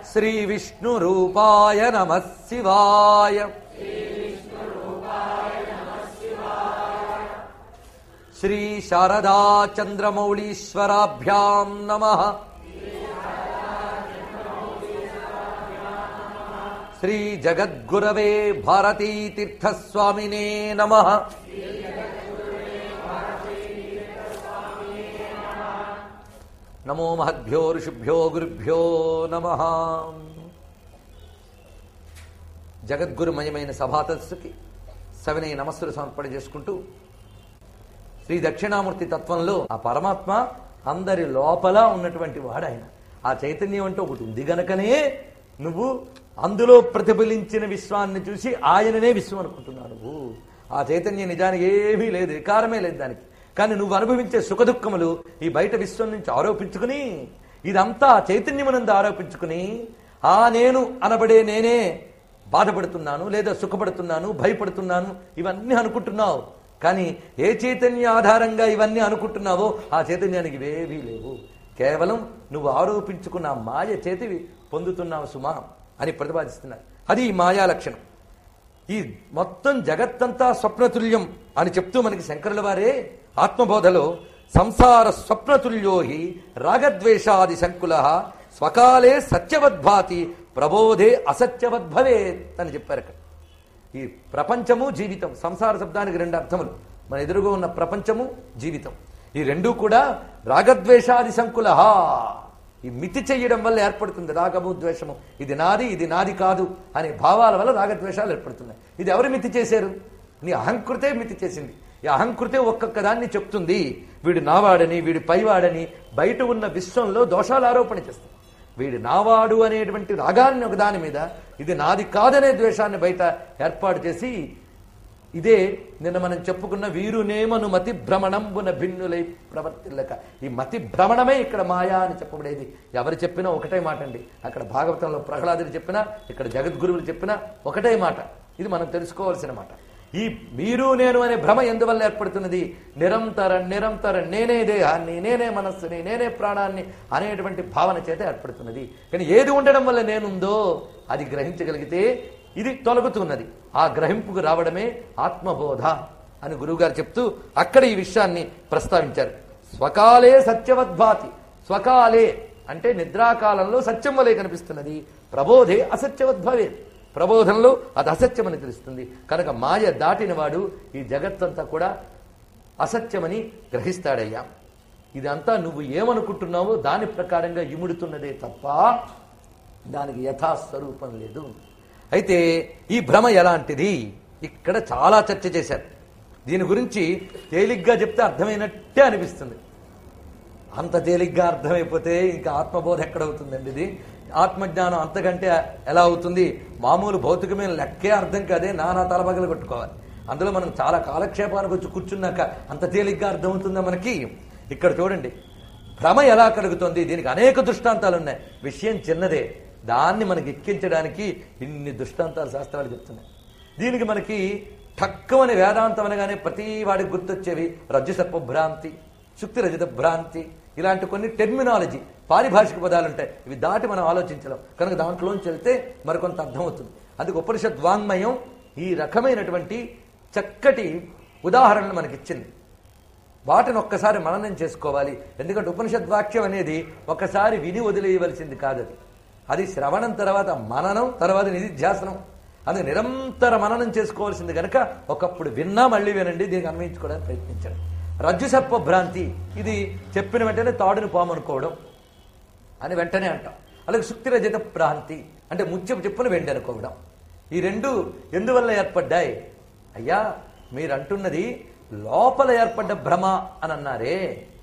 శ్రీ విష్ణు రూపాయ నమ శివాయ శ్రీ శారదా చంద్రమౌళీశ్వరాభ్యాం నమ శ్రీ జగద్గురవే భారతీ తీర్థస్వామినే నమ నమో మహద్భ్యో ఋషిభ్యో గురుభ్యో నమ జగద్గురుమయమైన సభాతస్సుకి సవినయ నమస్సులు సమర్పణ చేసుకుంటూ శ్రీ దక్షిణామూర్తి తత్వంలో ఆ పరమాత్మ అందరి లోపల ఉన్నటువంటి వాడు ఆయన ఆ చైతన్యం అంటే ఒకటి ఉంది గనకనే నువ్వు అందులో ప్రతిఫలించిన విశ్వాన్ని చూసి ఆయననే విశ్వం అనుకుంటున్నావు నువ్వు ఆ చైతన్యం నిజానికి ఏమీ లేదు వికారమే లేదు దానికి కానీ నువ్వు అనుభవించే సుఖదుఖములు ఈ బయట విశ్వం నుంచి ఆరోపించుకుని ఇదంతా ఆ చైతన్యమునందు ఆరోపించుకుని ఆ నేను అనబడే నేనే బాధపడుతున్నాను లేదా సుఖపడుతున్నాను భయపడుతున్నాను ఇవన్నీ అనుకుంటున్నావు కానీ ఏ చైతన్య ఆధారంగా ఇవన్నీ అనుకుంటున్నావో ఆ చైతన్యానికి ఇవేవీ లేవు కేవలం నువ్వు ఆరోపించుకున్న ఆ మాయ చేతివి పొందుతున్నావు సుమా అని ప్రతిపాదిస్తున్నారు అది ఈ మాయా లక్షణం ఈ మొత్తం జగత్తంతా స్వప్నతుల్యం అని చెప్తూ మనకి శంకరుల వారే ఆత్మబోధలో సంసార స్వప్నతుల్యో హి రాగద్వేషాది సంకుల స్వకాలే సత్యవద్భాతి ప్రబోధే అసత్యవద్భవేత్ అని చెప్పారు అక్కడ ఈ ప్రపంచము జీవితం సంసార శబ్దానికి రెండు అర్థములు మన ఎదురుగా ఉన్న ప్రపంచము జీవితం ఈ రెండూ కూడా రాగద్వేషాది సంకుల ఈ మితి చెయ్యడం వల్ల ఏర్పడుతుంది రాగము ద్వేషము ఇది నాది ఇది నాది కాదు అనే భావాల వల్ల రాగద్వేషాలు ఏర్పడుతున్నాయి ఇది ఎవరు మితి చేశారు నీ అహంకృతే మితి చేసింది ఈ అహంకృతే ఒక్కొక్క దాన్ని చెప్తుంది వీడు నావాడని వీడి పైవాడని బయట ఉన్న విశ్వంలో దోషాలు ఆరోపణ చేస్తుంది వీడు నావాడు అనేటువంటి రాగాన్ని ఒక దాని మీద ఇది నాది కాదనే ద్వేషాన్ని బయట ఏర్పాటు చేసి ఇదే నిన్న మనం చెప్పుకున్న వీరునేమను మతి భ్రమణంబున భిన్నులై ప్రవర్తిల్లక ఈ మతి భ్రమణమే ఇక్కడ మాయా అని చెప్పబడేది ఎవరు చెప్పినా ఒకటే మాట అండి అక్కడ భాగవతంలో ప్రహ్లాదులు చెప్పినా ఇక్కడ జగద్గురువులు చెప్పినా ఒకటే మాట ఇది మనం తెలుసుకోవాల్సిన మాట ఈ మీరు నేను అనే భ్రమ ఎందువల్ల ఏర్పడుతున్నది నిరంతరం నిరంతరం నేనే దేహాన్ని నేనే మనస్సుని నేనే ప్రాణాన్ని అనేటువంటి భావన చేత ఏర్పడుతున్నది కానీ ఏది ఉండడం వల్ల నేనుందో అది గ్రహించగలిగితే ఇది తొలగుతున్నది ఆ గ్రహింపుకు రావడమే ఆత్మబోధ అని గురువుగారు చెప్తూ అక్కడ ఈ విషయాన్ని ప్రస్తావించారు స్వకాలే సత్యవద్భాతి స్వకాలే అంటే నిద్రాకాలంలో సత్యం వలె కనిపిస్తున్నది ప్రబోధే అసత్యవద్భవే ప్రబోధంలో అది అసత్యమని తెలుస్తుంది కనుక మాయ దాటిన వాడు ఈ జగత్తంతా కూడా అసత్యమని గ్రహిస్తాడయ్యా ఇదంతా నువ్వు ఏమనుకుంటున్నావో దాని ప్రకారంగా ఇముడుతున్నదే తప్ప దానికి యథాస్వరూపం లేదు అయితే ఈ భ్రమ ఎలాంటిది ఇక్కడ చాలా చర్చ చేశారు దీని గురించి తేలిగ్గా చెప్తే అర్థమైనట్టే అనిపిస్తుంది అంత తేలిగ్గా అర్థమైపోతే ఇంకా ఆత్మబోధ ఎక్కడవుతుందండి ఇది ఆత్మజ్ఞానం అంతకంటే ఎలా అవుతుంది మామూలు భౌతికమైన లెక్కే అర్థం కాదే నానా తలబగలు కొట్టుకోవాలి అందులో మనం చాలా కాలక్షేపానికి వచ్చి కూర్చున్నాక అంత తేలిగ్గా అర్థమవుతుందా మనకి ఇక్కడ చూడండి భ్రమ ఎలా కలుగుతుంది దీనికి అనేక దృష్టాంతాలు ఉన్నాయి విషయం చిన్నదే దాన్ని మనకి ఎక్కించడానికి ఇన్ని దృష్టాంతాలు శాస్త్రాలు చెప్తున్నాయి దీనికి మనకి ఠక్కమని వేదాంతం అనగానే ప్రతి వాడికి గుర్తొచ్చేవి రజ్జు సర్ప భ్రాంతి శుక్తి రజత భ్రాంతి ఇలాంటి కొన్ని టెర్మినాలజీ పారిభాషిక పదాలు ఉంటాయి ఇవి దాటి మనం ఆలోచించలేం కనుక దాంట్లోంచి వెళ్తే మరికొంత అర్థమవుతుంది అందుకు ఉపనిషత్ వాంగ్మయం ఈ రకమైనటువంటి చక్కటి ఉదాహరణలు మనకిచ్చింది వాటిని ఒక్కసారి మననం చేసుకోవాలి ఎందుకంటే ఉపనిషద్ వాక్యం అనేది ఒకసారి విని వదిలేయవలసింది కాదది అది శ్రవణం తర్వాత మననం తర్వాత నిధిధ్యాసనం అది నిరంతర మననం చేసుకోవాల్సింది కనుక ఒకప్పుడు విన్నా మళ్ళీ వినండి దీనికి అన్వయించుకోవడానికి ప్రయత్నించండి రజ్జు సర్ప భ్రాంతి ఇది చెప్పిన వెంటనే తాడుని పాము అనుకోవడం అని వెంటనే అంటాం అలాగే సుక్తి రజత భ్రాంతి అంటే ముత్యపు చెప్పును వెండి అనుకోవడం ఈ రెండు ఎందువల్ల ఏర్పడ్డాయి అయ్యా మీరు అంటున్నది లోపల ఏర్పడ్డ భ్రమ అని అన్నారే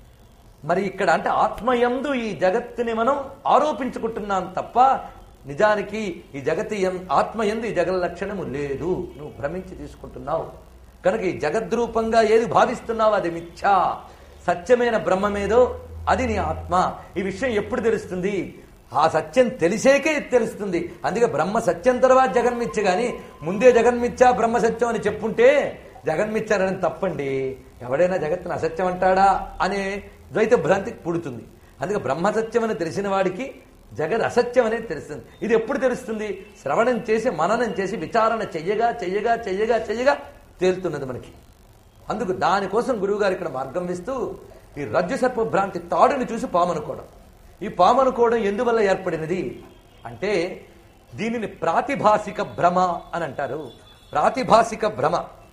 మరి ఇక్కడ అంటే ఆత్మయందు ఈ జగత్తుని మనం ఆరోపించుకుంటున్నాం తప్ప నిజానికి ఈ జగతి ఎం- ఆత్మయందు ఈ జగల లక్షణము లేదు నువ్వు భ్రమించి తీసుకుంటున్నావు కనుక ఈ జగద్రూపంగా ఏది భావిస్తున్నావు అది మిథ్యా సత్యమైన బ్రహ్మమేదో అది నీ ఆత్మ ఈ విషయం ఎప్పుడు తెలుస్తుంది ఆ సత్యం తెలిసేకే ఇది తెలుస్తుంది అందుకే బ్రహ్మ సత్యం తర్వాత జగన్మిథ్య గాని ముందే జగన్మిథ్య బ్రహ్మ సత్యం అని చెప్పుంటే జగన్మిథ్యారని తప్పండి ఎవడైనా జగత్తుని అసత్యం అంటాడా అనే ద్వైత భ్రాంతి పుడుతుంది అందుకే బ్రహ్మ సత్యం అని తెలిసిన వాడికి జగద్ అసత్యం అనేది తెలుస్తుంది ఇది ఎప్పుడు తెలుస్తుంది శ్రవణం చేసి మననం చేసి విచారణ చెయ్యగా చెయ్యగా చెయ్యగా చెయ్యగా తేలుతున్నది మనకి అందుకు దానికోసం గురువుగారు ఇక్కడ మార్గం వేస్తూ ఈ రజ్జు సర్ప భ్రాంతి తాడుని చూసి పాము అనుకోవడం ఈ పాము అనుకోవడం ఎందువల్ల ఏర్పడినది అంటే దీనిని ప్రాతిభాసిక భ్రమ అని అంటారు ప్రాతిభాసిక భ్రమ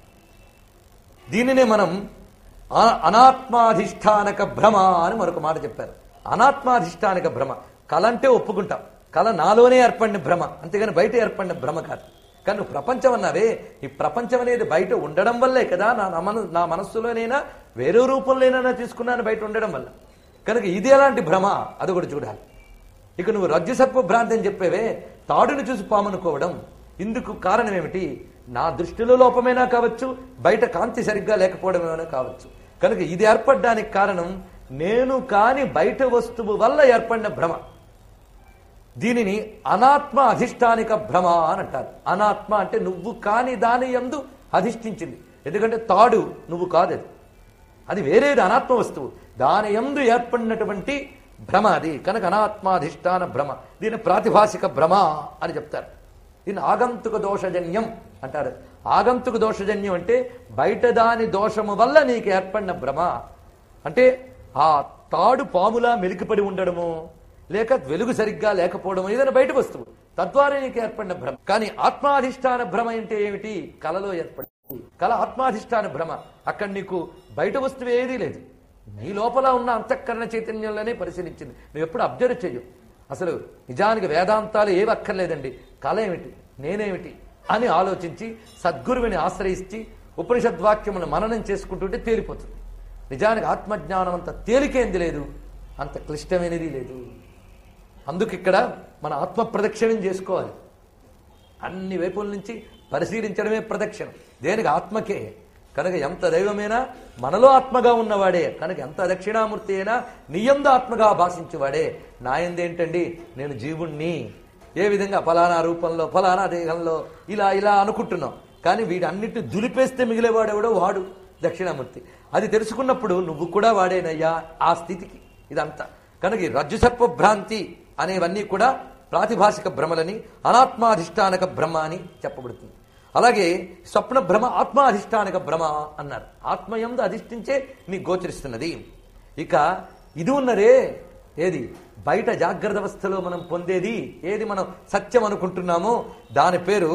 దీనినే మనం ఆ- అనాత్మాధిష్టానక భ్రమ అని మరొక మాట చెప్పారు అనాత్మాధిష్టానక భ్రమ కళ అంటే ఒప్పుకుంటాం కళ నాలోనే ఏర్పడిన భ్రమ అంతేగాని బయట ఏర్పడిన భ్రమ కాదు కానీ నువ్వు ప్రపంచం అన్నావే ఈ ప్రపంచం అనేది బయట ఉండడం వల్లే కదా నా నా మన నా మనస్సులోనైనా వేరే రూపంలోనైనా తీసుకున్నాను బయట ఉండడం వల్ల కనుక ఇది ఎలాంటి భ్రమ అది కూడా చూడాలి ఇక నువ్వు రజ్జు సర్ప భ్రాంతి అని చెప్పేవే తాడుని చూసి పామనుకోవడం ఇందుకు కారణం ఏమిటి నా దృష్టిలో లోపమైనా కావచ్చు బయట కాంతి సరిగ్గా లేకపోవడమేమైనా కావచ్చు కనుక ఇది ఏర్పడడానికి కారణం నేను కాని బయట వస్తువు వల్ల ఏర్పడిన భ్రమ దీనిని అనాత్మ అధిష్టానిక భ్రమ అని అంటారు అనాత్మ అంటే నువ్వు కాని దాని యందు అధిష్ఠించింది ఎందుకంటే తాడు నువ్వు కాదది అది వేరేది అనాత్మ వస్తువు దాని యందు ఏర్పడినటువంటి భ్రమ అది కనుక అనాత్మాధిష్టాన భ్రమ దీని ప్రాతిభాసిక భ్రమ అని చెప్తారు దీన్ని ఆగంతుక దోషజన్యం అంటారు ఆగంతుక దోషజన్యం అంటే బయట దాని దోషము వల్ల నీకు ఏర్పడిన భ్రమ అంటే ఆ తాడు పాములా మెలికిపడి ఉండడము లేక వెలుగు సరిగ్గా లేకపోవడము ఏదైనా బయట వస్తువు తద్వారా నీకు ఏర్పడిన భ్రమ కానీ ఆత్మాధిష్టాన భ్రమ అంటే ఏమిటి కలలో ఏర్పడి కళ ఆత్మాధిష్టాన భ్రమ అక్కడ నీకు బయట వస్తువు ఏదీ లేదు నీ లోపల ఉన్న అంతఃకరణ చైతన్యంలోనే పరిశీలించింది నువ్వు ఎప్పుడు అబ్జర్వ్ చెయ్యు అసలు నిజానికి వేదాంతాలు ఏవి అక్కర్లేదండి కళ ఏమిటి నేనేమిటి అని ఆలోచించి సద్గురువిని ఆశ్రయించి ఉపనిషద్వాక్యములను మననం చేసుకుంటుంటే తేలిపోతుంది నిజానికి ఆత్మజ్ఞానం అంత తేలికేంది లేదు అంత క్లిష్టమైనది లేదు అందుకు ఇక్కడ మన ఆత్మ ప్రదక్షిణం చేసుకోవాలి అన్ని వైపుల నుంచి పరిశీలించడమే ప్రదక్షిణం దేనికి ఆత్మకే కనుక ఎంత దైవమైనా మనలో ఆత్మగా ఉన్నవాడే కనుక ఎంత దక్షిణామూర్తి అయినా నియంద ఆత్మగా భాషించేవాడే నాయందేంటండి నేను జీవుణ్ణి ఏ విధంగా ఫలానా రూపంలో ఫలానా దేహంలో ఇలా ఇలా అనుకుంటున్నాం కానీ వీడన్నిటిని దులిపేస్తే మిగిలేవాడెవడో వాడు దక్షిణామూర్తి అది తెలుసుకున్నప్పుడు నువ్వు కూడా వాడేనయ్యా ఆ స్థితికి ఇదంతా కనుక ఈ రజ్జు సర్ప భ్రాంతి అనేవన్నీ కూడా ప్రాతిభాసిక భ్రమలని అనాత్మాధిష్టానక భ్రమ అని చెప్పబడుతుంది అలాగే స్వప్న భ్రమ ఆత్మాధిష్టానక భ్రమ అన్నారు ఆత్మయందు అధిష్ఠించే నీ గోచరిస్తున్నది ఇక ఇది ఉన్నదే ఏది బయట జాగ్రత్త అవస్థలో మనం పొందేది ఏది మనం సత్యం అనుకుంటున్నామో దాని పేరు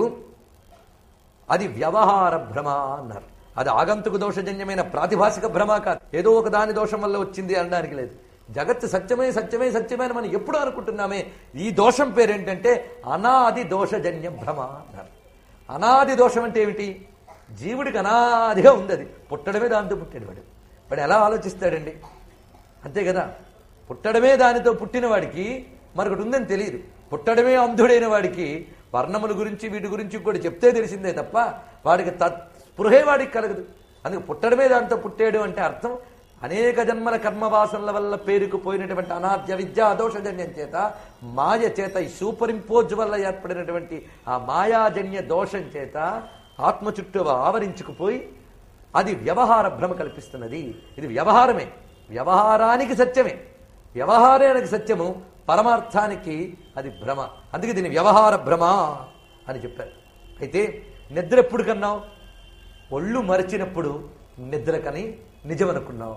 అది వ్యవహార భ్రమ అన్నారు అది ఆగంతుక దోషజన్యమైన ప్రాతిభాసిక భ్రమ కాదు ఏదో ఒక దాని దోషం వల్ల వచ్చింది అనడానికి లేదు జగత్తు సత్యమే సత్యమే సత్యమే అని మనం ఎప్పుడు అనుకుంటున్నామే ఈ దోషం పేరేంటంటే అనాది దోషజన్య భ్రమ అన్నారు అనాది దోషం అంటే ఏమిటి జీవుడికి అనాదిగా ఉంది అది పుట్టడమే దాంతో పుట్టాడు వాడు వాడు ఎలా ఆలోచిస్తాడండి అంతే కదా పుట్టడమే దానితో పుట్టిన వాడికి మరొకటి ఉందని తెలియదు పుట్టడమే అంధుడైన వాడికి వర్ణముల గురించి వీటి గురించి కూడా చెప్తే తెలిసిందే తప్ప వాడికి తత్ స్పృహే వాడికి కలగదు అందుకే పుట్టడమే దాంతో పుట్టాడు అంటే అర్థం అనేక జన్మల కర్మవాసనల వల్ల పేరుకుపోయినటువంటి అనాద్య విద్యా దోషజన్యం చేత మాయ చేత ఈ సూపర్ ఇంపోజ్ వల్ల ఏర్పడినటువంటి ఆ మాయాజన్య దోషం చేత ఆత్మ చుట్టూ ఆవరించుకుపోయి అది వ్యవహార భ్రమ కల్పిస్తున్నది ఇది వ్యవహారమే వ్యవహారానికి సత్యమే వ్యవహారానికి సత్యము పరమార్థానికి అది భ్రమ అందుకే దీని వ్యవహార భ్రమ అని చెప్పారు అయితే నిద్ర ఎప్పుడు కన్నావు ఒళ్ళు మరచినప్పుడు నిద్ర కని నిజమనుకున్నావు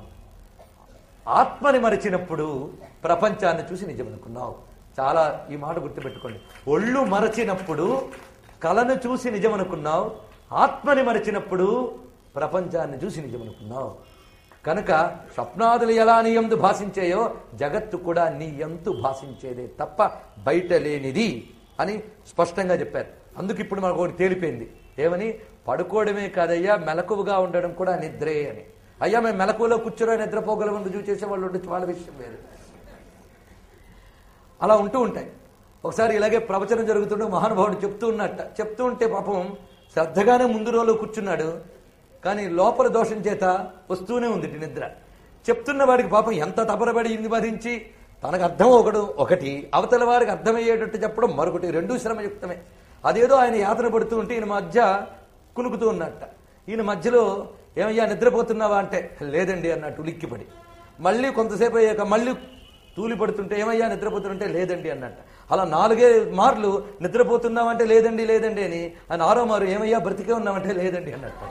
ఆత్మని మరచినప్పుడు ప్రపంచాన్ని చూసి నిజమనుకున్నావు చాలా ఈ మాట గుర్తుపెట్టుకోండి ఒళ్ళు మరచినప్పుడు కళను చూసి నిజమనుకున్నావు ఆత్మని మరచినప్పుడు ప్రపంచాన్ని చూసి నిజమనుకున్నావు కనుక స్వప్నాదులు ఎలా నీ ఎందు భాషించాయో జగత్తు కూడా నీ ఎంతు భాషించేదే తప్ప బయట లేనిది అని స్పష్టంగా చెప్పారు అందుకు ఇప్పుడు మనకు ఒకటి తేలిపోయింది ఏమని పడుకోవడమే కాదయ్యా మెలకువగా ఉండడం కూడా నిద్రే అని అయ్యా మేము మెలకువలో కూర్చొని నిద్రపోగలమని రుజువు చేసే వాళ్ళు ఉండొచ్చు వాళ్ళ విషయం వేరు అలా ఉంటూ ఉంటాయి ఒకసారి ఇలాగే ప్రవచనం జరుగుతుంటే మహానుభావుడు చెప్తూ ఉన్నట్ట చెప్తూ ఉంటే పాపం శ్రద్ధగానే ముందు రోజులో కూర్చున్నాడు కానీ లోపల దోషం చేత వస్తూనే ఉంది ఇటు నిద్ర చెప్తున్న వాడికి పాపం ఎంత తపరబడి ఇంది బాధించి తనకు అర్థం ఒకడు ఒకటి అవతల వారికి అర్థమయ్యేటట్టు చెప్పడం మరొకటి రెండూ శ్రమయుక్తమే అదేదో ఆయన యాతన పడుతూ ఉంటే ఈయన మధ్య కునుకుతూ ఉన్నట్ట ఈయన మధ్యలో ఏమయ్యా నిద్రపోతున్నావా అంటే లేదండి అన్నట్టు ఉలిక్కిపడి మళ్ళీ కొంతసేపు అయ్యాక మళ్ళీ తూలి పడుతుంటే ఏమయ్యా నిద్రపోతుంటే లేదండి అన్నట్ట అలా నాలుగే మార్లు నిద్రపోతున్నామంటే లేదండి లేదండి అని అని ఆరో మారు ఏమయ్యా బ్రతికే ఉన్నామంటే లేదండి అన్నట్టు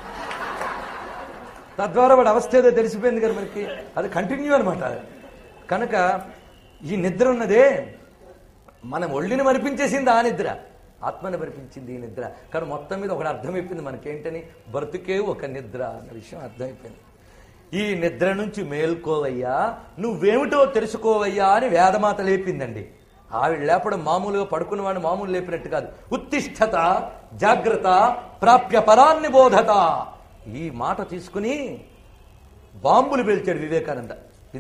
తద్వారా వాడి అవస్థ ఏదో తెలిసిపోయింది కదా మనకి అది కంటిన్యూ అనమాట కనుక ఈ నిద్ర ఉన్నదే మనం ఒళ్ళిని మరిపించేసింది ఆ నిద్ర ఆత్మని మరిపించింది ఈ నిద్ర కానీ మొత్తం మీద ఒకటి అర్థమైపోయింది మనకేంటని బ్రతుకే ఒక నిద్ర అన్న విషయం అర్థమైపోయింది ఈ నిద్ర నుంచి మేల్కోవయ్యా నువ్వేమిటో తెలుసుకోవయ్యా అని వేదమాత లేపిందండి ఆవిడ లేపడం మామూలుగా పడుకున్నవాడిని మామూలు లేపినట్టు కాదు ఉత్తిష్టత జాగ్రత్త ప్రాప్య పరాన్ని బోధత ఈ మాట తీసుకుని బాంబులు పేల్చాడు వివేకానంద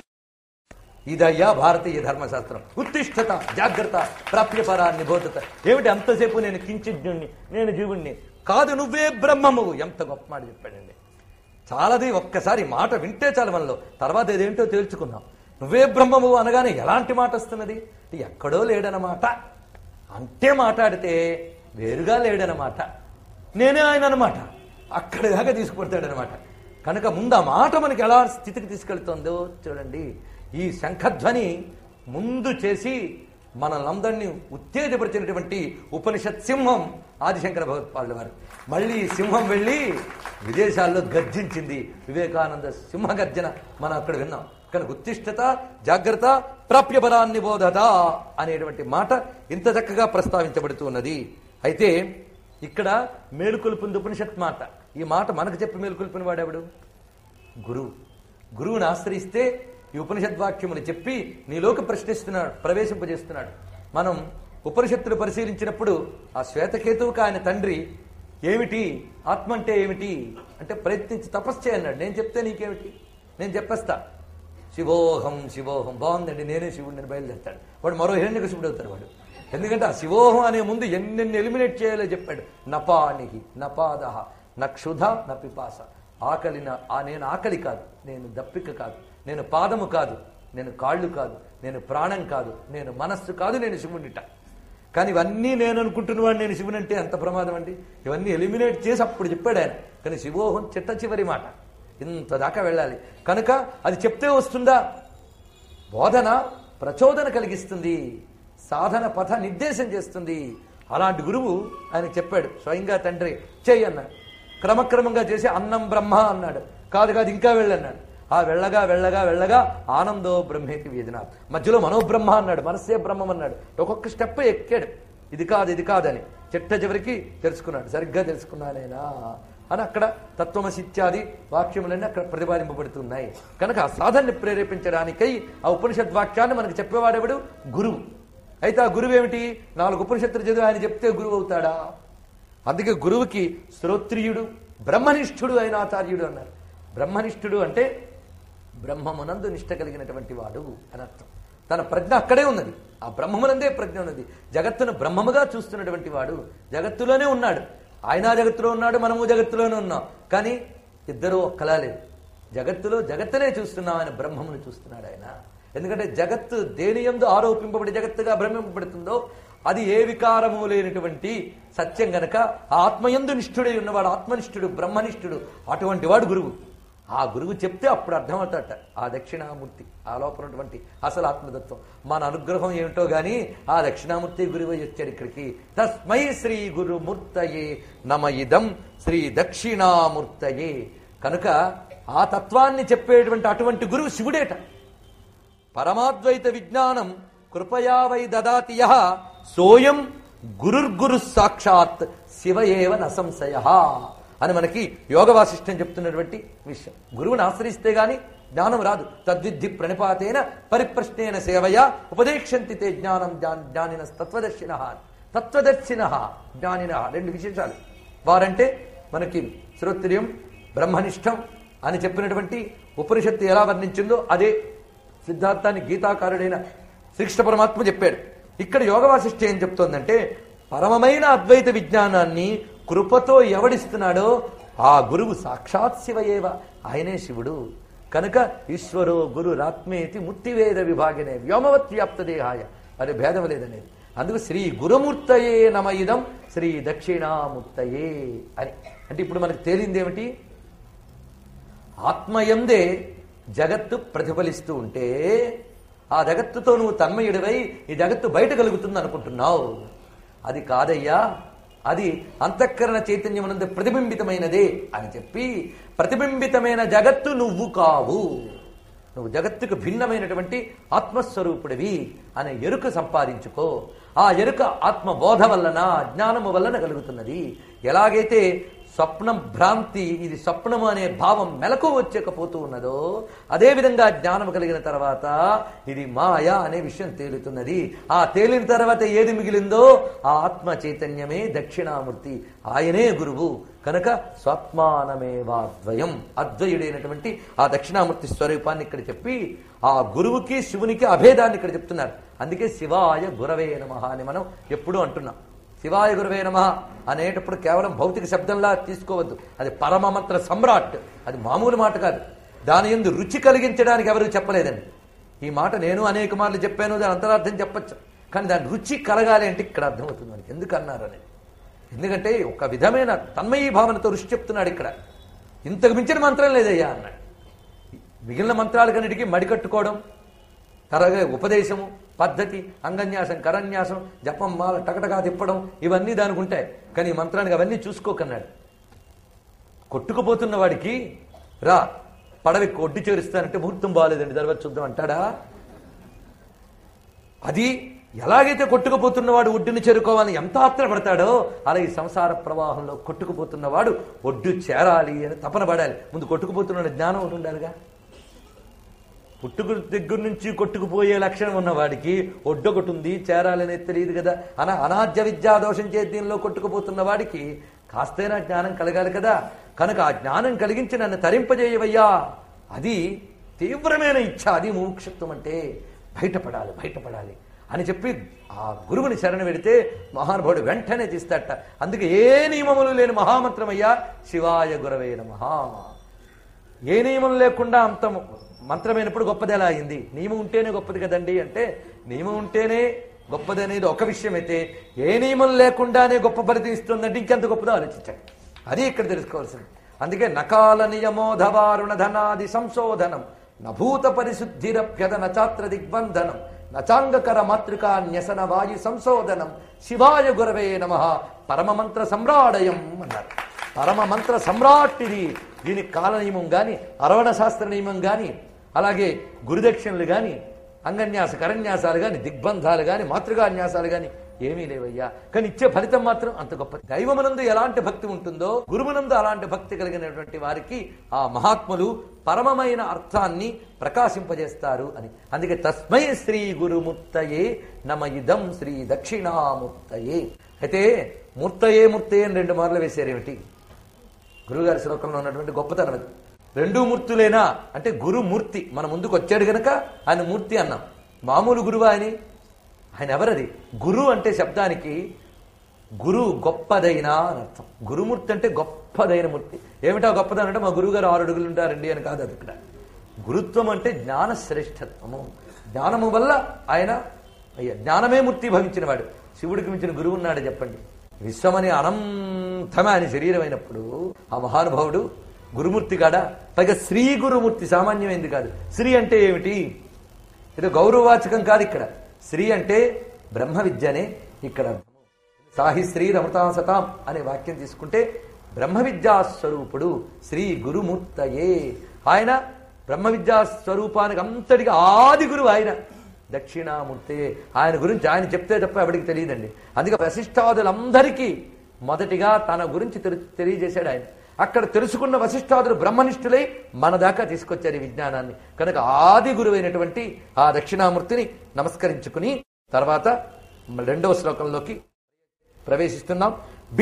ఇదయ్యా భారతీయ ధర్మశాస్త్రం ఉత్తిష్టత జాగ్రత్త ప్రాప్యపరాన్ని బోధత ఏమిటి అంతసేపు నేను కించిజ్ఞుణ్ణి నేను జీవుణ్ణి కాదు నువ్వే బ్రహ్మము ఎంత గొప్ప మాట చెప్పాడండి చాలాది ఒక్కసారి మాట వింటే చాలు మనలో తర్వాత ఏదేంటో తేల్చుకున్నాం నువ్వే బ్రహ్మము అనగానే ఎలాంటి మాట వస్తున్నది ఎక్కడో లేడనమాట అంటే మాట్లాడితే వేరుగా లేడనమాట నేనే ఆయన అనమాట అక్కడి దాకా తీసుకుపడతాడనమాట కనుక ముందు ఆ మాట మనకి ఎలా స్థితికి తీసుకెళ్తుందో చూడండి ఈ శంఖధ్వని ముందు చేసి మనల్ని ఉత్తేజపరిచినటువంటి ఉపనిషత్ సింహం ఆదిశంకర భగవత్పాదుల వారు మళ్ళీ ఈ సింహం వెళ్ళి విదేశాల్లో గర్జించింది వివేకానంద సింహ గర్జన మనం అక్కడ విన్నాం కనుక ఉత్తిష్టత జాగ్రత్త ప్రాప్యపరాన్ని బోధత అనేటువంటి మాట ఇంత చక్కగా ప్రస్తావించబడుతూ ఉన్నది అయితే ఇక్కడ మేలుకొల్పుంది ఉపనిషత్ మాట ఈ మాట మనకు చెప్పి మేలుకొల్పిన వాడెవడు గురువు గురువుని ఆశ్రయిస్తే ఈ ఉపనిషద్వాక్యములు చెప్పి నీలోకి ప్రశ్నిస్తున్నాడు ప్రవేశింపజేస్తున్నాడు మనం ఉపనిషత్తులు పరిశీలించినప్పుడు ఆ శ్వేతకేతువుకి ఆయన తండ్రి ఏమిటి ఆత్మ అంటే ఏమిటి అంటే ప్రయత్నించి తపస్సు చేయన్నాడు నేను చెప్తే నీకేమిటి నేను చెప్పేస్తా శివోహం శివోహం బాగుందండి నేనే శివుడిని బయలుదేరుతాడు వాడు మరో హిరణ్య శివుడు అవుతాడు వాడు ఎందుకంటే ఆ శివోహం అనే ముందు ఎన్నెన్ని ఎలిమినేట్ చేయాలో చెప్పాడు నపానిహి నపాదహ నక్షుధ నపిపాస ఆకలిన ఆ నేను ఆకలి కాదు నేను దప్పిక కాదు నేను పాదము కాదు నేను కాళ్ళు కాదు నేను ప్రాణం కాదు నేను మనస్సు కాదు నేను శివునిట కానీ ఇవన్నీ నేను అనుకుంటున్నవాడు నేను శివుని అంటే ఎంత ప్రమాదం అండి ఇవన్నీ ఎలిమినేట్ చేసి అప్పుడు చెప్పాడు ఆయన కానీ శివోహం చిట్ట చివరి మాట ఇంత దాకా వెళ్ళాలి కనుక అది చెప్తే వస్తుందా బోధన ప్రచోదన కలిగిస్తుంది సాధన పథ నిర్దేశం చేస్తుంది అలాంటి గురువు ఆయన చెప్పాడు స్వయంగా తండ్రి చెయ్యి అన్నాడు క్రమక్రమంగా చేసి అన్నం బ్రహ్మ అన్నాడు కాదు కాదు ఇంకా వెళ్ళన్నాడు ఆ వెళ్ళగా వెళ్ళగా వెళ్ళగా ఆనందో బ్రహ్మేతి వేదనాథ్ మధ్యలో మనోబ్రహ్మ అన్నాడు మనస్సే బ్రహ్మం అన్నాడు ఒక్కొక్క స్టెప్ ఎక్కాడు ఇది కాదు ఇది కాదని చిట్ట చివరికి తెలుసుకున్నాడు సరిగ్గా తెలుసుకున్నానేనా అని అక్కడ తత్వమసిత్యాది వాక్యములన్నీ అక్కడ ప్రతిపాదింపబడుతున్నాయి కనుక ఆ సాధనని ప్రేరేపించడానికై ఆ ఉపనిషద్ వాక్యాన్ని మనకు చెప్పేవాడెవడు గురువు అయితే ఆ గురువు ఏమిటి నాలుగు ఉపనిషత్తులు చదివి ఆయన చెప్తే గురువు అవుతాడా అందుకే గురువుకి శ్రోత్రియుడు బ్రహ్మనిష్ఠుడు అయిన ఆచార్యుడు అన్నారు బ్రహ్మనిష్ఠుడు అంటే బ్రహ్మమునందు నిష్ట కలిగినటువంటి వాడు అని అర్థం తన ప్రజ్ఞ అక్కడే ఉన్నది ఆ బ్రహ్మమునందే ప్రజ్ఞ ఉన్నది జగత్తును బ్రహ్మముగా చూస్తున్నటువంటి వాడు జగత్తులోనే ఉన్నాడు ఆయన జగత్తులో ఉన్నాడు మనము జగత్తులోనే ఉన్నాం కానీ ఇద్దరూ ఒక్కలా లేదు జగత్తులో జగత్తునే చూస్తున్నాం ఆయన బ్రహ్మమును చూస్తున్నాడు ఆయన ఎందుకంటే జగత్తు దేని ఎందు ఆరోపింపబడి జగత్తుగా భ్రమింపబడుతుందో అది ఏ వికారము లేనటువంటి సత్యం గనక ఆ ఆత్మయందు నిష్ఠుడై ఉన్నవాడు ఆత్మనిష్ఠుడు బ్రహ్మనిష్ఠుడు అటువంటి వాడు గురువు ఆ గురువు చెప్తే అప్పుడు అర్థమవుతాట ఆ దక్షిణామూర్తి ఆ లోపల ఉన్నటువంటి అసలు ఆత్మతత్వం మన అనుగ్రహం ఏమిటో గాని ఆ దక్షిణామూర్తి గురువు వచ్చాడు ఇక్కడికి తస్మై శ్రీ గురుమూర్తయే నమ ఇదం శ్రీ దక్షిణామూర్తయే కనుక ఆ తత్వాన్ని చెప్పేటువంటి అటువంటి గురువు శివుడేట పరమాద్వైత విజ్ఞానం కృపయా వై దదాతి యః సోయం గురుర్గురు సాక్షాత్ శివ ఏవ నసంశయ అని మనకి యోగ వాసిష్టం చెప్తున్నటువంటి విషయం గురువుని ఆశ్రయిస్తే గాని జ్ఞానం రాదు తద్విద్ధి ప్రణిపాతేన పరిప్రశ్నేన సేవయా ఉపదేక్షంతి తే జ్ఞానం జ్ఞా- జ్ఞానిన తత్వదర్శిన తత్వదర్శిన జ్ఞానిన రెండు విశేషాలు వారంటే మనకి శ్రోత్రియం బ్రహ్మనిష్టం అని చెప్పినటువంటి ఉపనిషత్తు ఎలా వర్ణించిందో అదే సిద్ధార్థాన్ని గీతాకారుడైన శ్రీకృష్ణ పరమాత్మ చెప్పాడు ఇక్కడ యోగ వాసిష్ఠ ఏం చెప్తోందంటే పరమమైన అద్వైత విజ్ఞానాన్ని కృపతో ఎవడిస్తున్నాడో ఆ గురువు సాక్షాత్ శివయేవ ఆయనే శివుడు కనుక ఈశ్వరో గురు రాత్మేతి ముత్తివేద విభాగినే వ్యోమవత్ వ్యాప్త దేహాయ అది భేదం లేదనేది అందుకు శ్రీ గురుమూర్తయే నమ ఇదం శ్రీ దక్షిణామూర్తయే అని అంటే ఇప్పుడు మనకు తేలింది ఏమిటి ఆత్మయందే జగత్తు ప్రతిఫలిస్తూ ఉంటే ఆ జగత్తుతో నువ్వు తన్మయుడివై ఈ జగత్తు బయట కలుగుతుంది అనుకుంటున్నావు అది కాదయ్యా అది అంతఃకరణ చైతన్యమునందు ప్రతిబింబితమైనదే అని చెప్పి ప్రతిబింబితమైన జగత్తు నువ్వు కావు నువ్వు జగత్తుకు భిన్నమైనటువంటి ఆత్మస్వరూపుడివి అనే ఎరుక సంపాదించుకో ఆ ఎరుక ఆత్మబోధ వలన జ్ఞానము వలన కలుగుతున్నది ఎలాగైతే స్వప్నం భ్రాంతి ఇది స్వప్నము అనే భావం మెలకు వచ్చకపోతూ ఉన్నదో అదేవిధంగా జ్ఞానము కలిగిన తర్వాత ఇది మాయ అనే విషయం తేలుతున్నది ఆ తేలిన తర్వాత ఏది మిగిలిందో ఆ ఆత్మ చైతన్యమే దక్షిణామూర్తి ఆయనే గురువు కనుక స్వాత్మానమేవాద్వయం అద్వయుడైనటువంటి ఆ దక్షిణామూర్తి స్వరూపాన్ని ఇక్కడ చెప్పి ఆ గురువుకి శివునికి అభేదాన్ని ఇక్కడ చెప్తున్నారు అందుకే శివాయ గురవే నమ అని మనం ఎప్పుడూ అంటున్నాం శివాయ గురువే నమ అనేటప్పుడు కేవలం భౌతిక శబ్దంలా తీసుకోవద్దు అది పరమమంత్ర సమ్రాట్ అది మామూలు మాట కాదు దాని ఎందు రుచి కలిగించడానికి ఎవరు చెప్పలేదండి ఈ మాట నేను అనేక మార్లు చెప్పాను దాని అంతరార్థం చెప్పచ్చు కానీ దాని రుచి కలగాలి అంటే ఇక్కడ అర్థమవుతుంది మనకి ఎందుకు అన్నారు అనేది ఎందుకంటే ఒక విధమైన తన్మయీ భావనతో రుచి చెప్తున్నాడు ఇక్కడ ఇంతకు మించిన మంత్రం లేదయ్యా అన్నాడు మిగిలిన మంత్రాలకన్నిటికీ మడికట్టుకోవడం తరగా ఉపదేశము పద్ధతి అంగన్యాసం కరన్యాసం జపం మాల టకటకా తిప్పడం ఇవన్నీ దానికి ఉంటాయి కానీ ఈ మంత్రానికి అవన్నీ చూసుకోకన్నాడు కొట్టుకుపోతున్న వాడికి రా పడవి కొడ్డు చేరుస్తానంటే ముహూర్తం బాగాలేదండి తర్వాత చూద్దాం అంటాడా అది ఎలాగైతే కొట్టుకుపోతున్నవాడు ఒడ్డుని చేరుకోవాలని ఎంత ఆత్రపడతాడో అలా ఈ సంసార ప్రవాహంలో కొట్టుకుపోతున్నవాడు ఒడ్డు చేరాలి అని తపన పడాలి ముందు కొట్టుకుపోతున్న జ్ఞానం ఒకటి ఉండాలిగా పుట్టుకు దగ్గర నుంచి కొట్టుకుపోయే లక్షణం ఉన్నవాడికి ఒడ్డొకటి ఉంది చేరాలనేది తెలియదు కదా అనా అనాద్య విద్యా దోషం చే దీనిలో కొట్టుకుపోతున్న వాడికి కాస్తైనా జ్ఞానం కలగాలి కదా కనుక ఆ జ్ఞానం కలిగించి నన్ను తరింపజేయవయ్యా అది తీవ్రమైన ఇచ్ఛ అది ముముక్షత్వం అంటే బయటపడాలి బయటపడాలి అని చెప్పి ఆ గురువుని శరణ పెడితే మహానుభావుడు వెంటనే తీస్తాడట అందుకే ఏ నియమములు లేని మహామంత్రమయ్యా శివాయ గురవే మహా ఏ నియమం లేకుండా అంత మంత్రమైనప్పుడు గొప్పది ఎలా అయింది నియమం ఉంటేనే గొప్పది కదండి అంటే నియమం ఉంటేనే గొప్పది అనేది ఒక విషయం అయితే ఏ నియమం లేకుండానే గొప్ప ఫలితం ఇస్తుందంటే ఇంకెంత గొప్పదో ఆలోచించండి అది ఇక్కడ తెలుసుకోవాల్సింది అందుకే నకాల నియమోధవారుణ ధనాది సంశోధనం నభూత పరిశుద్ధిరభ్యద నచాత్ర దిగ్బంధనం నచాంగకర మాతృకా న్యసన వాయు సంశోధనం శివాయ గురవే నమ పరమమంత్ర సమ్రాడయం అన్నారు పరమ మంత్ర సమ్రాట్టిది దీనికి కాల నియమం గాని అరవణ శాస్త్ర నియమం గాని అలాగే గురుదక్షిణలు గాని అంగన్యాస కరన్యాసాలు గాని దిగ్బంధాలు గాని మాతృకాన్యాసాలు గాని ఏమీ లేవయ్యా కానీ ఇచ్చే ఫలితం మాత్రం అంత గొప్ప దైవమునందు ఎలాంటి భక్తి ఉంటుందో గురువునందు అలాంటి భక్తి కలిగినటువంటి వారికి ఆ మహాత్ములు పరమమైన అర్థాన్ని ప్రకాశింపజేస్తారు అని అందుకే తస్మై శ్రీ గురుముత్తయే నమ ఇదం శ్రీ దక్షిణాముత్తయే అయితే మూర్తయే మూర్తయే అని రెండు మార్లు వేశారేమిటి గురుగారి శ్లోకంలో ఉన్నటువంటి గొప్పతనం అది రెండు మూర్తులేనా అంటే గురుమూర్తి మన ముందుకు వచ్చాడు గనక ఆయన మూర్తి అన్నాం మామూలు గురువా అని ఆయన ఎవరది గురు అంటే శబ్దానికి గురు గొప్పదైన అని అర్థం గురుమూర్తి అంటే గొప్పదైన మూర్తి ఏమిటా గొప్పదని అంటే మా గురువు గారు ఆరు అడుగులు ఉంటారండి అని కాదు అది ఇక్కడ గురుత్వం అంటే జ్ఞాన శ్రేష్టత్వము జ్ఞానము వల్ల ఆయన అయ్యా జ్ఞానమే మూర్తి భవించిన వాడు శివుడికి మించిన గురువు ఉన్నాడు చెప్పండి విశ్వమని అనంతమే ఆయన శరీరం అయినప్పుడు ఆ మహానుభావుడు గురుమూర్తి కాడా పైగా శ్రీ గురుమూర్తి సామాన్యమైంది కాదు శ్రీ అంటే ఏమిటి ఇది గౌరవవాచకం కాదు ఇక్కడ శ్రీ అంటే బ్రహ్మ విద్యనే ఇక్కడ అర్థము. సాహి శ్రీ రమతాసతాం అనే వాక్యం తీసుకుంటే బ్రహ్మ విద్యా స్వరూపుడు శ్రీ గురుమూర్తయే ఆయన బ్రహ్మ విద్యా స్వరూపానికి అంతటికి ఆది గురువు ఆయన దక్షిణామూర్తే ఆయన గురించి ఆయన చెప్తే తప్ప ఎవరికి తెలియదండి అందుకే వశిష్ఠాదులందరికీ మొదటిగా తన గురించి తెలి- తెలియజేశాడు ఆయన అక్కడ తెలుసుకున్న వశిష్ఠాదులు బ్రహ్మనిష్ఠులై మన దాకా తీసుకొచ్చారు ఈ విజ్ఞానాన్ని కనుక ఆది గురువైనటువంటి ఆ దక్షిణామూర్తిని నమస్కరించుకుని తర్వాత రెండవ శ్లోకంలోకి ప్రవేశిస్తున్నాం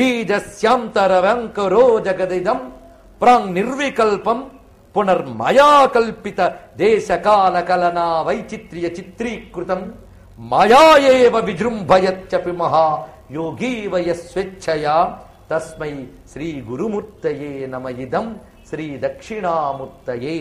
బీజస్యాంతర వెంకరో జగదిదం ప్రాంగ్ నిర్వికల్పం పునర్మయా కల్పిత దేశకాల కలనా వైచిత్ర్య చిత్రీకృతం మాయాయేవ విజృంభయత్యపి మహా యోగీవయ స్వేచ్ఛయా తస్మై శ్రీ గురుమూర్తయే నమ ఇదం శ్రీ దక్షిణామూర్తయే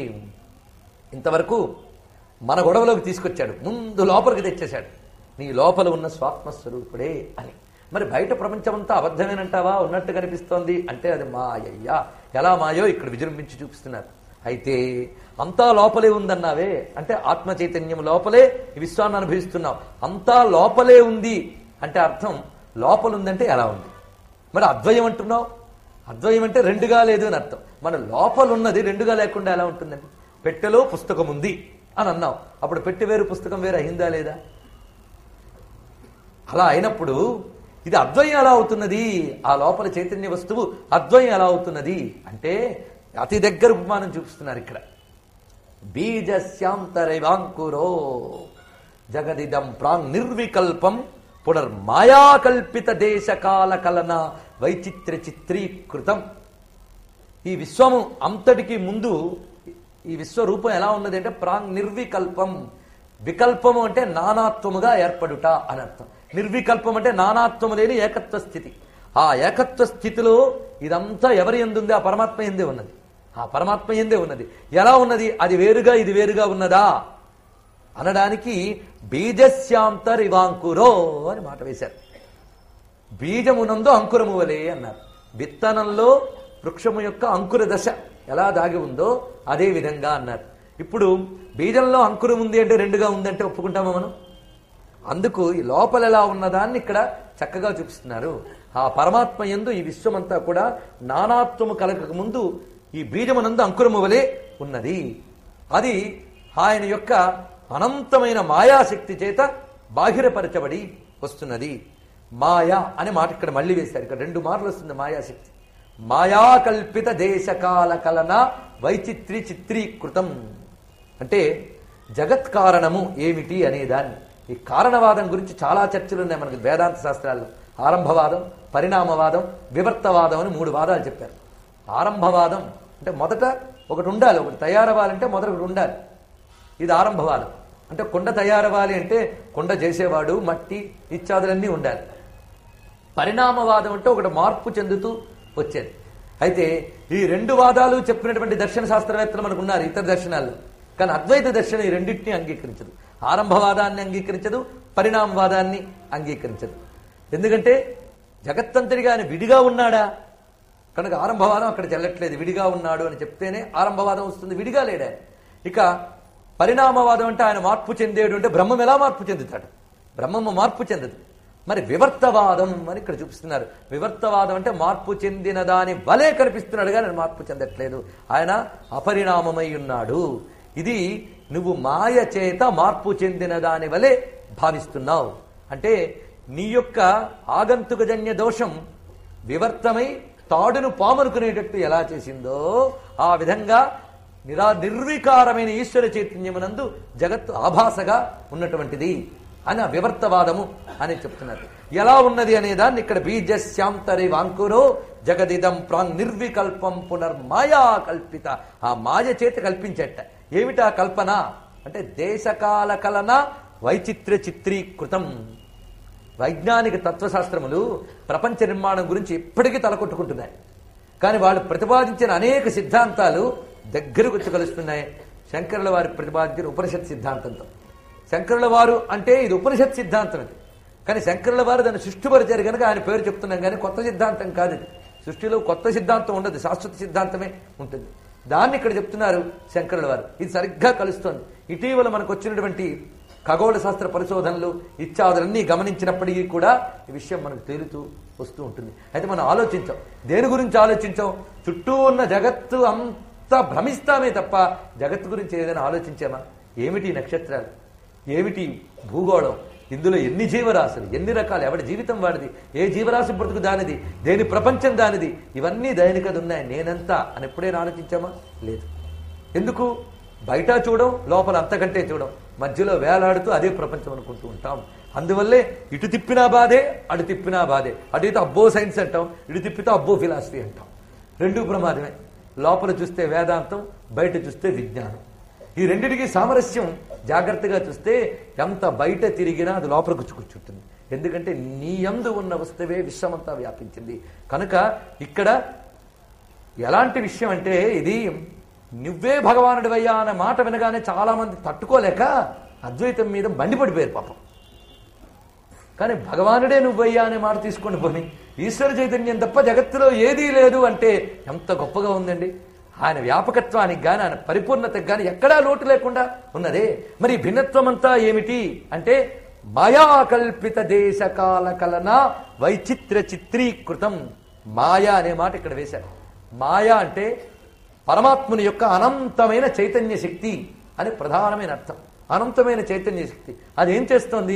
ఇంతవరకు మన గొడవలోకి తీసుకొచ్చాడు ముందు లోపలికి తెచ్చేశాడు నీ లోపల ఉన్న స్వాత్మస్వరూపుడే అని మరి బయట ప్రపంచమంతా అబద్ధమేనంటావా ఉన్నట్టు కనిపిస్తోంది అంటే అది మాయయ్యా ఎలా మాయో ఇక్కడ విజృంభించి చూపిస్తున్నారు అయితే అంతా లోపలే ఉందన్నావే అంటే ఆత్మ చైతన్యం లోపలే ఈ విశ్వాన్ని అనుభవిస్తున్నావు అంతా లోపలే ఉంది అంటే అర్థం లోపల ఉందంటే ఎలా ఉంది మరి అద్వయం అంటున్నావు అద్వయం అంటే రెండుగా లేదు అని అర్థం మన లోపల ఉన్నది రెండుగా లేకుండా ఎలా ఉంటుందండి పెట్టెలో పుస్తకం ఉంది అని అన్నావు అప్పుడు పెట్టె వేరు పుస్తకం వేరు అయిందా లేదా అలా అయినప్పుడు ఇది అద్వయం ఎలా అవుతున్నది ఆ లోపల చైతన్య వస్తువు అద్వయం ఎలా అవుతున్నది అంటే అతి దగ్గర ఉపమానం చూపిస్తున్నారు ఇక్కడ బీజస్యాంతరైవాంకురో జగదిదం ప్రాంగ్ నిర్వికల్పం పునర్మాయాకల్పిత దేశకాల కలన వైచిత్ర చిత్రీకృతం ఈ విశ్వము అంతటికి ముందు ఈ విశ్వరూపం ఎలా ఉన్నది అంటే ప్రాంగ్ నిర్వికల్పం వికల్పము అంటే నానాత్వముగా ఏర్పడుట అని అర్థం నిర్వికల్పం అంటే నానాత్వము లేని ఏకత్వ స్థితి ఆ ఏకత్వ స్థితిలో ఇదంతా ఎవరి ఎందుంది ఆ పరమాత్మ ఎందే ఉన్నది ఆ పరమాత్మ ఎందే ఉన్నది ఎలా ఉన్నది అది వేరుగా ఇది వేరుగా ఉన్నదా అనడానికి బీజస్యాంతరివాంకురో అని మాట వేశారు బీజమునందు అంకురము వలె అన్నారు విత్తనంలో వృక్షము యొక్క అంకుర దశ ఎలా దాగి ఉందో అదే విధంగా అన్నారు ఇప్పుడు బీజంలో అంకురం ఉంది అంటే రెండుగా ఉందంటే ఒప్పుకుంటామా మనం అందుకు ఈ లోపల ఎలా ఉన్నదాన్ని ఇక్కడ చక్కగా చూపిస్తున్నారు ఆ పరమాత్మ ఎందు ఈ విశ్వమంతా కూడా నానాత్వము కలగక ముందు ఈ బీజమునందు అంకురము వలె ఉన్నది అది ఆయన యొక్క అనంతమైన మాయాశక్తి చేత బాహిరపరచబడి వస్తున్నది మాయ అనే మాట ఇక్కడ మళ్ళీ వేశారు ఇక్కడ రెండు మార్లు వస్తుంది మాయాశక్తి మాయాకల్పిత దేశకాల కలన వైచిత్రి చిత్రీకృతం అంటే జగత్ కారణము ఏమిటి అనేదాన్ని ఈ కారణవాదం గురించి చాలా చర్చలు ఉన్నాయి మనకి వేదాంత శాస్త్రాల్లో ఆరంభవాదం పరిణామవాదం వివర్తవాదం అని మూడు వాదాలు చెప్పారు ఆరంభవాదం అంటే మొదట ఒకటి ఉండాలి ఒకటి తయారవ్వాలంటే మొదట ఒకటి ఉండాలి ఇది ఆరంభవాదం అంటే కుండ తయారవ్వాలి అంటే కుండ చేసేవాడు మట్టి ఇత్యాదులన్నీ ఉండాలి పరిణామవాదం అంటే ఒకటి మార్పు చెందుతూ వచ్చేది అయితే ఈ రెండు వాదాలు చెప్పినటువంటి దర్శన శాస్త్రవేత్తలు మనకు ఉన్నారు ఇతర దర్శనాల్లో కానీ అద్వైత దర్శనం ఈ రెండింటిని అంగీకరించదు ఆరంభవాదాన్ని అంగీకరించదు పరిణామవాదాన్ని అంగీకరించదు ఎందుకంటే జగత్తంతటిగా ఆయన విడిగా ఉన్నాడా కనుక ఆరంభవాదం అక్కడ చెల్లట్లేదు విడిగా ఉన్నాడు అని చెప్తేనే ఆరంభవాదం వస్తుంది విడిగా లేడా ఇక పరిణామవాదం అంటే ఆయన మార్పు చెందేడు అంటే బ్రహ్మం ఎలా మార్పు చెందుతాడు బ్రహ్మము మార్పు చెందదు మరి వివర్తవాదం అని ఇక్కడ చూపిస్తున్నారు వివర్తవాదం అంటే మార్పు చెందిన దాని వలే కనిపిస్తున్నాడు కానీ మార్పు చెందట్లేదు ఆయన అపరిణామమై ఉన్నాడు ఇది నువ్వు మాయ చేత మార్పు చెందిన దాని వలె భావిస్తున్నావు అంటే నీ యొక్క ఆగంతుకజన్య దోషం వివర్తమై తాడును పామనుకునేటట్టు ఎలా చేసిందో ఆ విధంగా నిరా నిర్వికారమైన ఈశ్వర చైతన్యమునందు జగత్తు ఆభాసగా ఉన్నటువంటిది అని ఆ వివర్తవాదము అని చెప్తున్నారు ఎలా ఉన్నది అనే దాన్ని ఇక్కడ బీజశ్యాంతరి వాంకురో జగదిదం ప్రాంగ్ నిర్వికల్పం పునర్మాయా కల్పిత ఆ మాయ చేత కల్పించేట ఏమిటా కల్పన అంటే దేశకాల కలన వైచిత్ర చిత్రీకృతం వైజ్ఞానిక తత్వశాస్త్రములు ప్రపంచ నిర్మాణం గురించి ఇప్పటికీ తలకొట్టుకుంటున్నాయి కానీ వాళ్ళు ప్రతిపాదించిన అనేక సిద్ధాంతాలు దగ్గరకు వచ్చి కలుస్తున్నాయి శంకరుల వారి ప్రతిపాదించిన ఉపనిషత్ సిద్ధాంతంతో శంకరుల వారు అంటే ఇది ఉపనిషత్ సిద్ధాంతం ఇది కానీ శంకరుల వారు దాన్ని సృష్టిపరిచారు కనుక ఆయన పేరు చెప్తున్నాం కానీ కొత్త సిద్ధాంతం కాదు ఇది సృష్టిలో కొత్త సిద్ధాంతం ఉండదు శాశ్వత సిద్ధాంతమే ఉంటుంది దాన్ని ఇక్కడ చెప్తున్నారు శంకరుల వారు ఇది సరిగ్గా కలుస్తోంది ఇటీవల మనకు వచ్చినటువంటి ఖగోళ శాస్త్ర పరిశోధనలు ఇత్యాదులన్నీ గమనించినప్పటికీ కూడా ఈ విషయం మనకు తేలుతూ వస్తూ ఉంటుంది అయితే మనం ఆలోచించాం దేని గురించి ఆలోచించాం చుట్టూ ఉన్న జగత్తు అంతా భ్రమిస్తామే తప్ప జగత్తు గురించి ఏదైనా ఆలోచించామా ఏమిటి ఈ నక్షత్రాలు ఏమిటి భూగోళం ఇందులో ఎన్ని జీవరాశులు ఎన్ని రకాలు ఎవడి జీవితం వాడిది ఏ జీవరాశి బ్రతుకు దానిది దేని ప్రపంచం దానిది ఇవన్నీ దైనికది ఉన్నాయి నేనెంత అని ఎప్పుడైనా ఆలోచించామా లేదు ఎందుకు బయట చూడం లోపల అంతకంటే చూడం మధ్యలో వేలాడుతూ అదే ప్రపంచం అనుకుంటూ ఉంటాం అందువల్లే ఇటు తిప్పినా బాధే అటు తిప్పినా బాధే అటు అయితే అబ్బో సైన్స్ అంటాం ఇటు తిప్పితే అబ్బో ఫిలాసఫీ అంటాం రెండు ప్రమాదమే లోపల చూస్తే వేదాంతం బయట చూస్తే విజ్ఞానం ఈ రెండిటికి సామరస్యం జాగ్రత్తగా చూస్తే ఎంత బయట తిరిగినా అది లోపలికి కూర్చుంటుంది ఎందుకంటే నీ యందు ఉన్న వస్తువే విశ్వమంతా వ్యాపించింది కనుక ఇక్కడ ఎలాంటి విషయం అంటే ఇది నువ్వే భగవానుడివయ్యా అనే మాట వినగానే చాలా మంది తట్టుకోలేక అద్వైతం మీద మండిపడిపోయారు పాపం కానీ భగవానుడే నువ్వయ్యా అనే మాట తీసుకోండి పోని ఈశ్వర చైతన్యం తప్ప జగత్తులో ఏదీ లేదు అంటే ఎంత గొప్పగా ఉందండి ఆయన వ్యాపకత్వానికి గాని ఆయన పరిపూర్ణతకు గాని ఎక్కడా లోటు లేకుండా ఉన్నదే మరి ఈ భిన్నత్వం అంతా ఏమిటి అంటే మాయాకల్పిత దేశకాల కలన వైచిత్ర చిత్రీకృతం మాయా అనే మాట ఇక్కడ వేశారు మాయా అంటే పరమాత్ముని యొక్క అనంతమైన చైతన్య శక్తి అని ప్రధానమైన అర్థం అనంతమైన చైతన్య శక్తి అది ఏం చేస్తోంది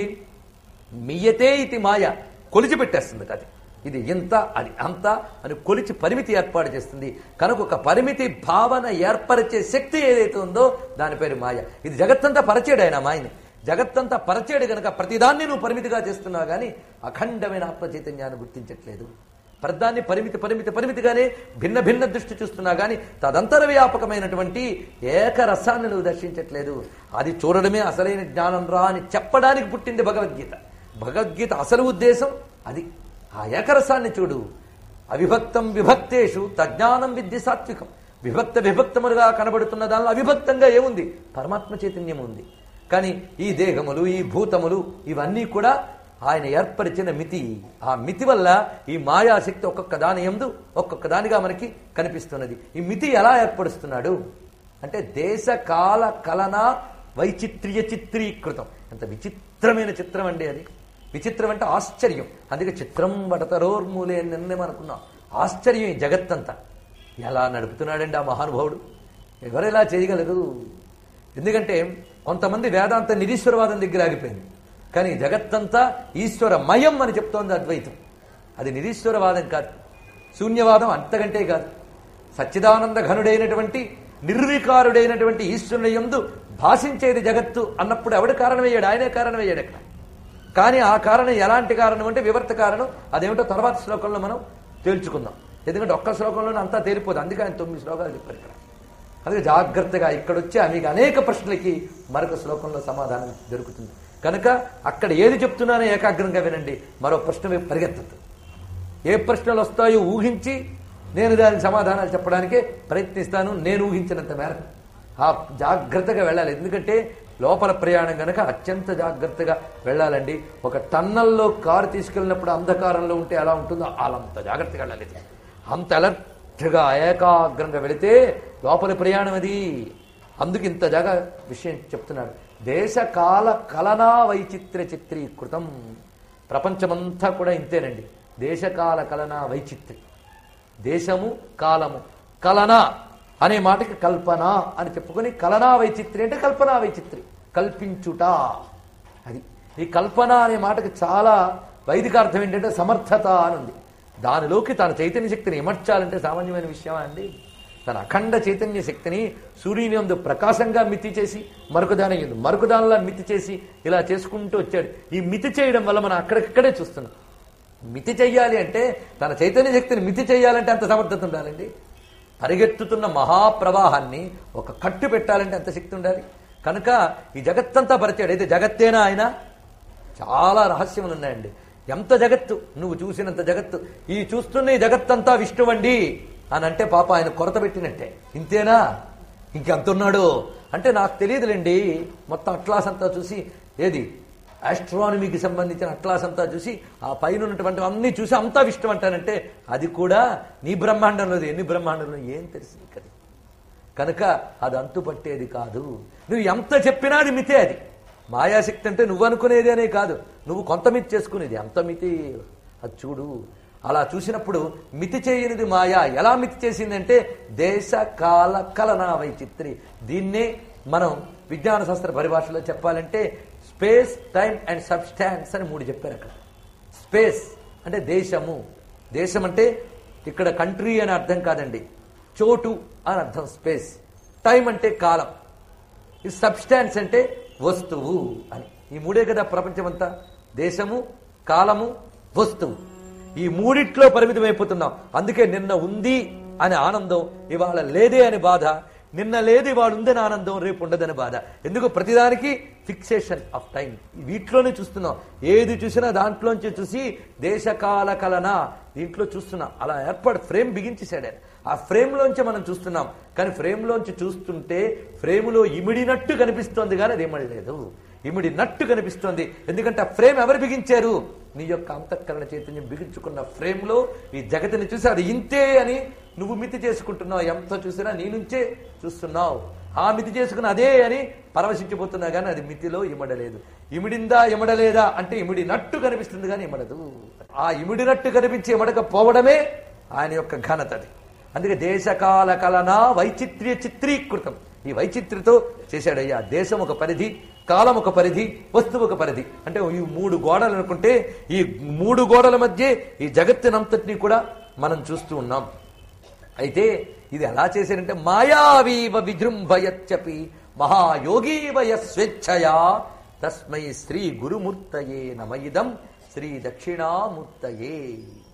మియతే ఇది మాయ కొలిచి పెట్టేస్తుంది అది ఇది ఇంత అది అంత అని కొలిచి పరిమితి ఏర్పాటు చేస్తుంది కనుక ఒక పరిమితి భావన ఏర్పరిచే శక్తి ఏదైతే ఉందో దాని పేరు మాయ ఇది జగత్తంతా పరిచాడు ఆయన మాయని జగత్తంతా పరిచాడు గనక ప్రతిదాన్ని నువ్వు పరిమితిగా చేస్తున్నావు కానీ అఖండమైన ఆత్మ చైతన్యాన్ని గుర్తించట్లేదు ప్రధాన్ని పరిమితి పరిమితి పరిమితిగానే భిన్న భిన్న దృష్టి చూస్తున్నా కానీ తదంతర వ్యాపకమైనటువంటి ఏకరసాన్ని నువ్వు దర్శించట్లేదు అది చూడడమే అసలైన జ్ఞానం రా అని చెప్పడానికి పుట్టింది భగవద్గీత భగవద్గీత అసలు ఉద్దేశం అది ఆ ఏకరసాన్ని చూడు అవిభక్తం విభక్తేషు తజ్ఞానం విద్య సాత్వికం విభక్త విభక్తములుగా కనబడుతున్న దానిలో అవిభక్తంగా ఏముంది పరమాత్మ చైతన్యం ఉంది కానీ ఈ దేహములు ఈ భూతములు ఇవన్నీ కూడా ఆయన ఏర్పరిచిన మితి ఆ మితి వల్ల ఈ మాయాశక్తి ఒక్కొక్క దాని ఎందు ఒక్కొక్క దానిగా మనకి కనిపిస్తున్నది ఈ మితి ఎలా ఏర్పరుస్తున్నాడు అంటే దేశ కాల కలన వైచిత్ర్య చిత్రీకృతం ఎంత విచిత్రమైన చిత్రం అండి అది విచిత్రం అంటే ఆశ్చర్యం అందుకే చిత్రం వడతరోర్మూలే నిన్నే అనుకున్నాం ఆశ్చర్యం ఈ జగత్తంతా ఎలా నడుపుతున్నాడండి ఆ మహానుభావుడు ఎవరెలా చేయగలరు ఎందుకంటే కొంతమంది వేదాంత నిరీశ్వరవాదం దగ్గర ఆగిపోయింది కానీ జగత్తంతా ఈశ్వరమయం అని చెప్తోంది అద్వైతం అది నిరీశ్వరవాదం కాదు శూన్యవాదం అంతకంటే కాదు సచ్చిదానంద ఘనుడైనటువంటి నిర్వికారుడైనటువంటి ఈశ్వరుని యందు భాషించేది జగత్తు అన్నప్పుడు ఎవడు కారణమయ్యాడు ఆయనే కారణమయ్యాడు అక్కడ కానీ ఆ కారణం ఎలాంటి కారణం అంటే వివర్త కారణం అదేమిటో తర్వాత శ్లోకంలో మనం తేల్చుకుందాం ఎందుకంటే ఒక్క శ్లోకంలోనే అంతా తేలిపోదు అందుకే ఆయన తొమ్మిది శ్లోకాలు చెప్పారు ఇక్కడ అందుకే జాగ్రత్తగా ఇక్కడ వచ్చి మీకు అనేక ప్రశ్నలకి మరొక శ్లోకంలో సమాధానం దొరుకుతుంది కనుక అక్కడ ఏది చెప్తున్నానో ఏకాగ్రంగా వినండి మరో ప్రశ్న వైపు పరిగెత్తద్దు ఏ ప్రశ్నలు వస్తాయో ఊహించి నేను దానికి సమాధానాలు చెప్పడానికే ప్రయత్నిస్తాను నేను ఊహించినంత మేరకు ఆ జాగ్రత్తగా వెళ్ళాలి ఎందుకంటే లోపల ప్రయాణం కనుక అత్యంత జాగ్రత్తగా వెళ్ళాలండి ఒక టన్నల్లో కారు తీసుకెళ్ళినప్పుడు అంధకారంలో ఉంటే ఎలా ఉంటుందో అలా అంత జాగ్రత్తగా వెళ్ళాలి అంత అలర్ట్గా ఏకాగ్రంగా వెళితే లోపలి ప్రయాణం అది అందుకు ఇంత జాగా విషయం చెప్తున్నాడు దేశ కాల కలనా వైచిత్ర చిత్రీకృతం ప్రపంచమంతా కూడా ఇంతేనండి దేశకాల కలనా వైచిత్రి దేశము కాలము కలన అనే మాటకి కల్పన అని చెప్పుకొని కలనా వైచిత్రి అంటే కల్పనా వైచిత్రి కల్పించుట అది ఈ కల్పన అనే మాటకి చాలా వైదిక అర్థం ఏంటంటే సమర్థత అని ఉంది దానిలోకి తన చైతన్య శక్తిని ఇమర్చాలంటే సామాన్యమైన విషయమా అండి తన అఖండ చైతన్య శక్తిని సూర్యుని యందు ప్రకాశంగా మితి చేసి మరొక దాని యందు మరొక దానిలా మితి చేసి ఇలా చేసుకుంటూ వచ్చాడు ఈ మితి చేయడం వల్ల మనం అక్కడిక్కడే చూస్తున్నాం మితి చెయ్యాలి అంటే తన చైతన్య శక్తిని మితి చేయాలంటే అంత సమర్థత ఉండాలండి పరిగెత్తుతున్న మహాప్రవాహాన్ని ఒక కట్టు పెట్టాలంటే అంత శక్తి ఉండాలి కనుక ఈ జగత్తంతా పరిచాడు అయితే జగత్తేనా ఆయన చాలా రహస్యములు ఉన్నాయండి ఎంత జగత్తు నువ్వు చూసినంత జగత్తు ఈ చూస్తున్న ఈ జగత్తంతా విష్ణువండి అని అంటే పాప ఆయన కొరత పెట్టినట్టే ఇంతేనా ఇంకెంతున్నాడు అంటే నాకు తెలియదులేండి మొత్తం అట్లాస్ అంతా చూసి ఏది ఆస్ట్రానమీకి సంబంధించిన అట్లాస్ అంతా చూసి ఆ పైన ఉన్నటువంటి అన్ని చూసి అంతా విష్ణు అంటానంటే అది కూడా నీ బ్రహ్మాండంలో ఎన్ని బ్రహ్మాండంలో ఏం తెలిసింది కదా కనుక అది అంతుపట్టేది కాదు నువ్వు ఎంత చెప్పినా అది మితే అది మాయాశక్తి అంటే నువ్వు అనుకునేది అనే కాదు నువ్వు కొంత మితి చేసుకునేది ఎంత మితి అది చూడు అలా చూసినప్పుడు మితి చేయనిది మాయా ఎలా మితి చేసిందంటే దేశ కాల కలనా వైచిత్రి దీన్నే మనం విజ్ఞాన శాస్త్ర పరిభాషలో చెప్పాలంటే స్పేస్ టైం అండ్ సబ్స్టాన్స్ అని మూడు చెప్పారు అక్కడ స్పేస్ అంటే దేశము దేశం అంటే ఇక్కడ కంట్రీ అని అర్థం కాదండి చోటు అని అర్థం స్పేస్ టైం అంటే కాలం ఈ సబ్స్టాన్స్ అంటే వస్తువు అని ఈ మూడే కదా ప్రపంచమంతా దేశము కాలము వస్తువు ఈ మూడిట్లో పరిమితం అయిపోతున్నాం అందుకే నిన్న ఉంది అనే ఆనందం ఇవాళ లేదే అని బాధ నిన్న లేదు ఇవాళ ఉందని ఆనందం రేపు ఉండదని బాధ ఎందుకు ప్రతిదానికి ఫిక్సేషన్ ఆఫ్ టైం వీటిలోనే చూస్తున్నాం ఏది చూసినా దాంట్లోంచి చూసి దేశకాల కలన దీంట్లో చూస్తున్నాం అలా ఏర్పాటు ఫ్రేమ్ బిగించేశాడు ఆయన ఆ ఫ్రేమ్లోంచి మనం చూస్తున్నాం కానీ ఫ్రేమ్లోంచి చూస్తుంటే ఫ్రేములో ఇమిడినట్టు కనిపిస్తోంది కానీ అది ఇమడలేదు ఇమిడి నట్టు కనిపిస్తోంది ఎందుకంటే ఆ ఫ్రేమ్ ఎవరు బిగించారు నీ యొక్క అంతఃకరణ చైతన్యం బిగించుకున్న ఫ్రేమ్ లో ఈ జగతిని చూసి అది ఇంతే అని నువ్వు మితి చేసుకుంటున్నావు ఎంత చూసినా నీ నుంచే చూస్తున్నావు ఆ మితి చేసుకున్న అదే అని పరవశించిపోతున్నా కానీ అది మితిలో ఇమడలేదు ఇమిడిందా ఇమడలేదా అంటే ఇమిడినట్టు కనిపిస్తుంది కానీ ఇమడదు ఆ ఇమిడినట్టు కనిపించి ఇమడకపోవడమే ఆయన యొక్క ఘనతది అందుకే దేశకాల కలన వైచిత్ర్య చిత్రీకృతం ఈ వైచిత్ర్యతో చేశాడయ్యా దేశం ఒక పరిధి కాలం ఒక పరిధి వస్తువు ఒక పరిధి అంటే ఈ మూడు గోడలు అనుకుంటే ఈ మూడు గోడల మధ్య ఈ జగత్తునంతటినీ కూడా మనం చూస్తూ ఉన్నాం అయితే ఇది ఎలా చేశారంటే మాయావీవ విజృంభయచ్చపి మహాయోగీవయ స్వేచ్ఛయా తస్మై శ్రీ గురుమూర్తయే నమయిదం శ్రీ దక్షిణామూర్తయే